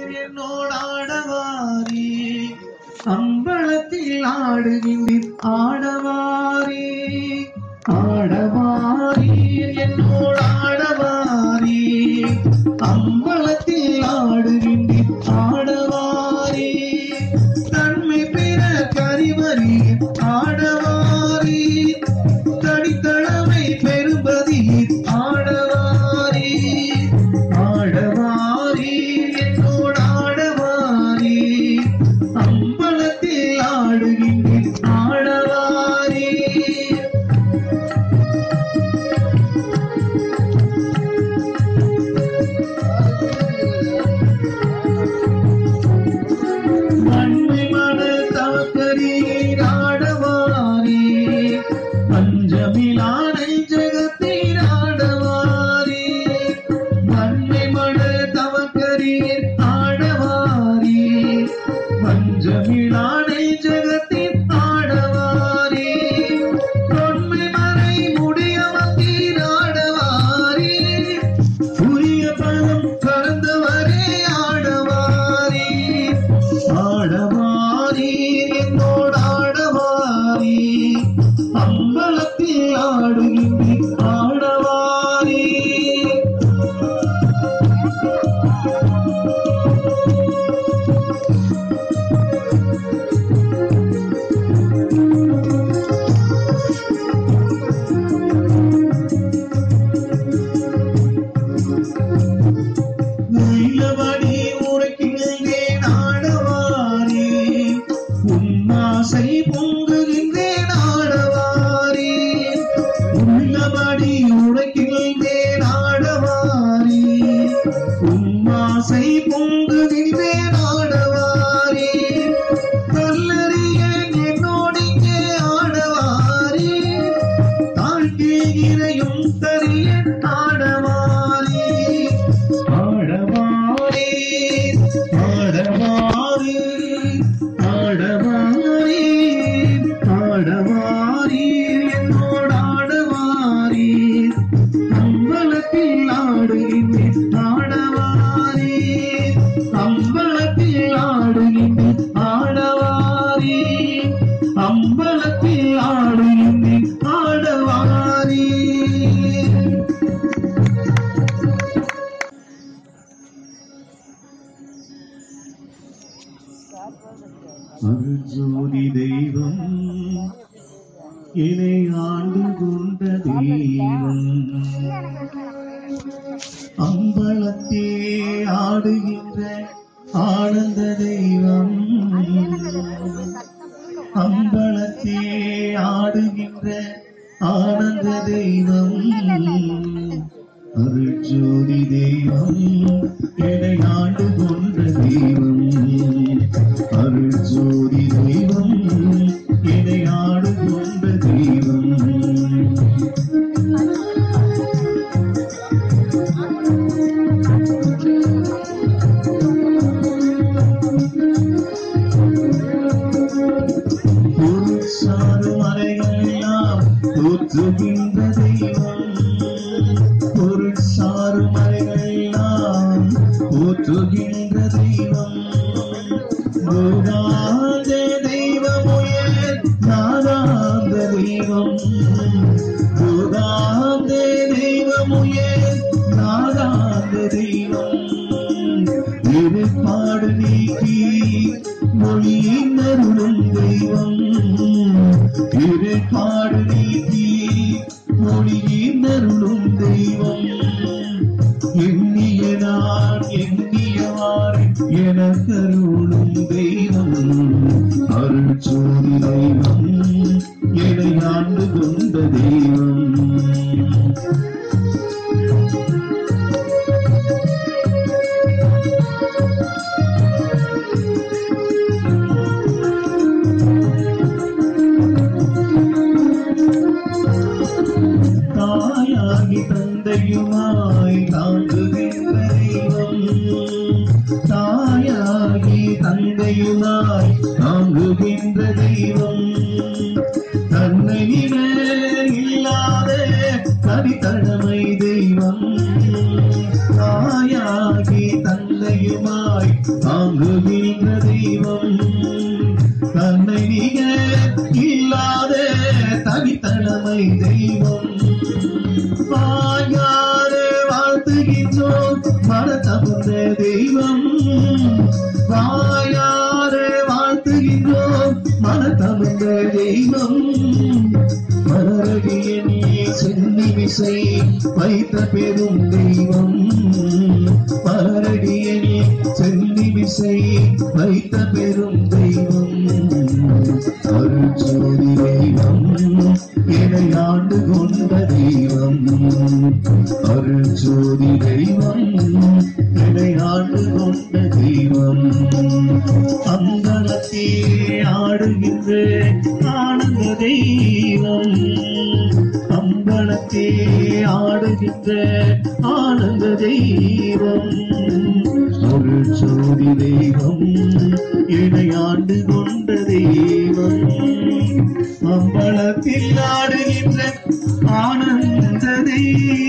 என்னோடாடவாரி அம்பலத்தில் ஆடுகின்றீர் ஆடவாரி ஆடவாரி என்னோடாடவாரி அம்பலத்தில் ஆடுகின்றீர் ஆடவாரி தன்மை பெற கரிவரி ஆடவாரி தனித்தளமை பெரும்பதி ஆடவாரி ஆடவாரி என்னோட ஆடவாரி அம்பலத்தில் ஆடுகின்றேன் ஆடவாரி நன்மை மன தவக்கரீர் ஆடவாரி பஞ்சமிலானை ஜெகத்தீர் ஆடவாரி நன்மை மன தவக்கரீர் ஆடவாரி பஞ்சமிலானை ஜெகத்தின் ஆடவாரி தொன்மை மறை முடியவத்தீர் ஆடவாரி புரிய பதம் கலந்தவரே ஆடவாரி ஆடவாரி என்னோட ஆடவாரி அம்பலத்தில் ஆடுகின்ற ஆடவாரி உள்ளபடி உரைக்கின்றேன் ஆடவாரி உன்னாசை பொங்குகின்றேன் ஆடவாரி உள்ளபடி உரைக்கின்றேன் ஆடவாரி உன்னாசை பொங்குகின்றேன் ஆடவாரி கல்லறிய என்னோடிங்கே ஆடவாரி தாழ்கிறையும் தரிய ஆடவாரி ஆடவாரி ஆடவாரி ஆடவாரி ஆடவாரி என்னோட ஆடவாரி அம்பலத்தில் ஆடுகின்றேன் ஆடவாரி அம்பலத்தில் ஆடுகின்றேன் ஆடவாரி அம்பலத்தில் ஆடுகின்றேன் ஆடவாரி அருஜோதி தெய்வம் இணை ஆண்டு கொண்ட தெய்வம் அம்பலத்தே ஆடுகின்ற ஆனந்த தெய்வம் அம்பலத்தே ஆடுகின்ற ஆனந்த தெய்வம் அருட்ஜோதி தெய்வம் என்னை ஆண்டு கொண்ட தெய்வம் அருட்ஜோதி தெய்வம் என்னை ஆடு கொண்ட தெய்வம் பொருட்சாறு மறைகள் எல்லாம் தோற்றுகின்ற தெய்வம் பொருட்சாறு மறைகள் எல்லாம் போற்றுகின்ற தெய்வம் போகாத தெய்வம் உயர் நாதாந்த தெய்வம் போகாத தெய்வம் உயர் நாதாந்த தெய்வம் எதிர்பாடு நீக்கி மொழியின் அருளும் தெய்வம் எதிர்பாடு நீக்கி மொழியின் அருளும் தெய்வம் எண்ணிய நான் எண்ணியவாறு எனக்கருளும் தெய்வம் அருட்சோதி தெய்வம் என்னை ஆண்டு கொண்ட தெய்வம் தாயாகி தந்தையுமாய் தாங்குகின்ற தெய்வம் தாயாகி தந்தையுமாய் தாங்குகின்ற தெய்வம் தன்னை விட இல்லாத தனித்தழமை தெய்வம் தாயாகி தந்தையுமாய் தந்தையுமாய் தாங்குகின்ற தெய்வம் தன்னை நீங்க இல்லாத தனித்தலைமை தெய்வம் வாயாரே வாழ்த்துகின்றோம் மனத்தமுந்த தெய்வம் வாயாரே வாழ்த்துகின்றோம் மனத்தமுந்த தெய்வம் மலரடிய நீ சென்னி விசை வைத்த பெரும் தெய்வம் மலரடிய நீ சென்னி விசை வைத்த பெரும் தெய்வம் அருச்சோதி தெய்வம் என்னை ஆண்டு கொண்ட தெய்வம் அருச்சோதி தெய்வம் என்னை ஆண்டு கொண்ட தெய்வம் அந்தனத்தே ஆடுகின்ற ஆனந்த தெய்வம் அம்பலத்தே ஆடுகின்ற ஆனந்த தெய்வம் ஒரு சோதி தெய்வம் என்னை ஆண்டு கொண்ட தெய்வம் அம்பலத்தில் ஆடுகின்ற ஆனந்த தெய்வம்